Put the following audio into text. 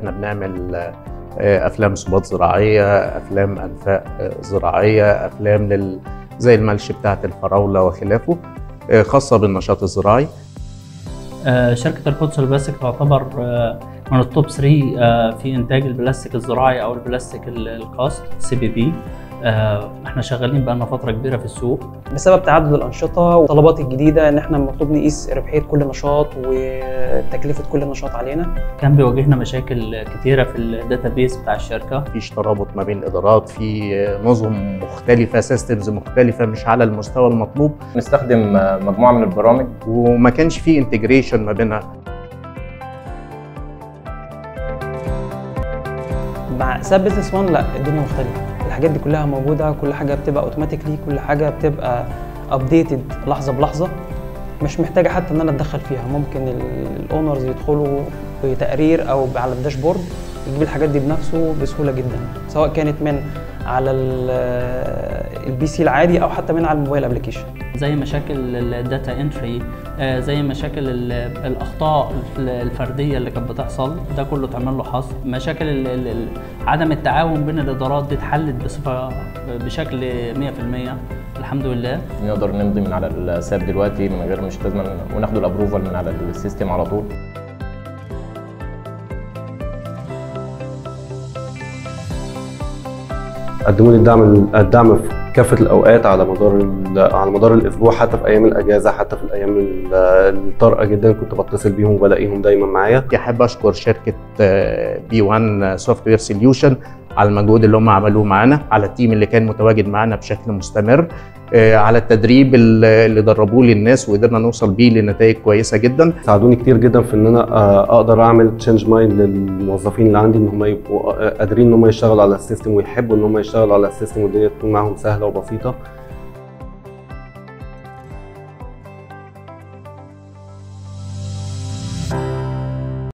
احنا بنعمل آه، افلام صباط زراعيه افلام انفاق آه، زراعيه افلام لل زي الملش بتاعه الفراوله وخلافه آه، خاصه بالنشاط الزراعي آه، شركة القدس البلاستيك تعتبر آه، من التوب 3 آه، في إنتاج البلاستيك الزراعي أو البلاستيك ال- الكاست سي بي بي احنا شغالين بقالنا فترة كبيرة في السوق بسبب تعدد الانشطه والطلبات الجديده ان احنا المفروض نقيس ربحيه كل نشاط وتكلفه كل نشاط علينا كان بيواجهنا مشاكل كتيرة في الداتابيس بتاع الشركة مفيش ترابط ما بين الادارات في آه، نظم مختلفه سيستمز مختلفه مش على المستوى المطلوب نستخدم آه، مجموعه من البرامج وما كانش في انتجريشن ما بينها مع ساب بزنس 1 لا الدنيا مختلفه الحاجات دي كلها موجوده كل حاجه بتبقى اوتوماتيكلي كل حاجه بتبقى ابديتد لحظه بلحظه مش محتاجه حتى ان انا اتدخل فيها ممكن الاونرز يدخلوا بتقرير او على الداشبورد يجيب الحاجات دي بنفسه بسهوله جدا سواء كانت من على البي سي العادي او حتى من على الموبايل ابلكيشن زي مشاكل الداتا انتري زي مشاكل ال- الاخطاء الفرديه اللي كانت بتحصل ده كله اتعمل له حصر مشاكل ال- ال- ال- عدم التعاون بين الادارات دي اتحلت بصفه بشكل 100% الحمد لله نقدر نمضي من على الساب دلوقتي من غير مش لازم وناخد الابروفال من على السيستم على طول قدموا لي الدعم الدعم في كافه الاوقات على مدار ال- على مدار الاسبوع حتى في ايام الاجازه حتى في الايام ال- الطارئه جدا كنت بتصل بيهم وبلاقيهم دايما معايا احب اشكر شركه بي 1 سوفت وير سوليوشن على المجهود اللي هم عملوه معانا على التيم اللي كان متواجد معانا بشكل مستمر آه، على التدريب اللي اللي دربوه للناس وقدرنا نوصل بيه لنتائج كويسه جدا ساعدوني كتير جدا في ان انا آه، اقدر اعمل تشينج مايند للموظفين اللي عندي ان هم يبقوا آه، قادرين ان هم يشتغلوا على السيستم ويحبوا ان هم يشتغلوا على السيستم والدنيا تكون معاهم سهله وبسيطه